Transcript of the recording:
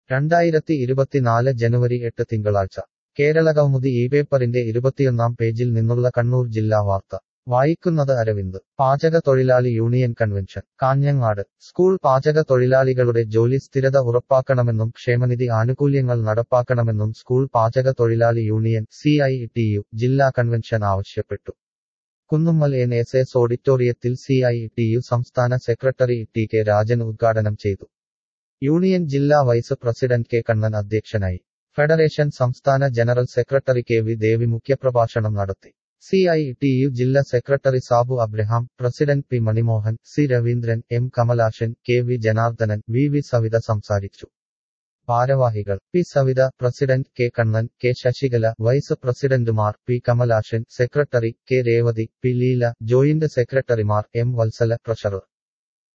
രണ്ടായിരത്തി ഇരുപത്തിനാല് ജനുവരി എട്ട് തിങ്കളാഴ്ച കേരളകൗമുദി ഈ പേപ്പറിന്റെ ഇരുപത്തിയൊന്നാം പേജിൽ നിന്നുള്ള കണ്ണൂർ ജില്ലാ വാർത്ത വായിക്കുന്നത് അരവിന്ദ് പാചക തൊഴിലാളി യൂണിയൻ കൺവെൻഷൻ കാഞ്ഞങ്ങാട് സ്കൂൾ പാചക തൊഴിലാളികളുടെ ജോലി സ്ഥിരത ഉറപ്പാക്കണമെന്നും ക്ഷേമനിധി ആനുകൂല്യങ്ങൾ നടപ്പാക്കണമെന്നും സ്കൂൾ പാചക തൊഴിലാളി union C I T U ജില്ലാ കൺവെൻഷൻ ആവശ്യപ്പെട്ടു കുന്നുമ്മൽ എൻ എസ് എസ് ഓഡിറ്റോറിയത്തിൽ സി ഐ ടി യു സംസ്ഥാന സെക്രട്ടറി ടി കെ രാജൻ ഉദ്ഘാടനം ചെയ്തു യൂണിയൻ ജില്ലാ വൈസ് പ്രസിഡന്റ് കെ കണ്ണൻ അധ്യക്ഷനായി ഫെഡറേഷൻ സംസ്ഥാന general secretary K V Devi മുഖ്യപ്രഭാഷണം നടത്തി സി ഐ ടി യു ജില്ലാ secretary Sabu Abraham president P Manimohan C Raveendran M Kamalasan K V Janardhanan V V Savitha സംസാരിച്ചു ഭാരവാഹികൾ P Savitha president K Kannan K Sasikala vice പ്രസിഡന്റുമാർ P Kamalasan secretary K Revathi P Leela joint സെക്രട്ടറിമാർ M Valsala treasurer